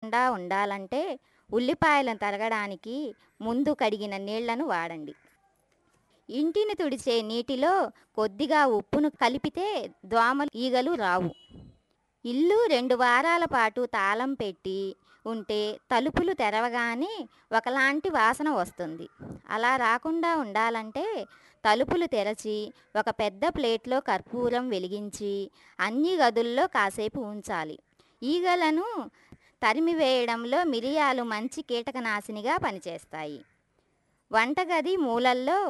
రాకుండా ఉండాలంటే ఉల్లిపాయలను తరగడానికి ముందు కడిగిన నీళ్లను వాడండి ఇంటిని తుడిచే నీటిలో కొద్దిగా ఉప్పును కలిపితే దోమలు ఈగలు రావు ఇల్లు రెండు వారాల పాటు తాళం పెట్టి ఉంటే తలుపులు తెరవగానే ఒకలాంటి వాసన వస్తుంది అలా రాకుండా ఉండాలంటే తలుపులు తెరచి ఒక పెద్ద ప్లేట్లో కర్పూరం వెలిగించి అన్ని గదుల్లో కాసేపు ఉంచాలి ఈగలను తరిమివేయడంలో మిరియాలు మంచి కీటకనాశినిగా పనిచేస్తాయి వంటగది మూలల్లో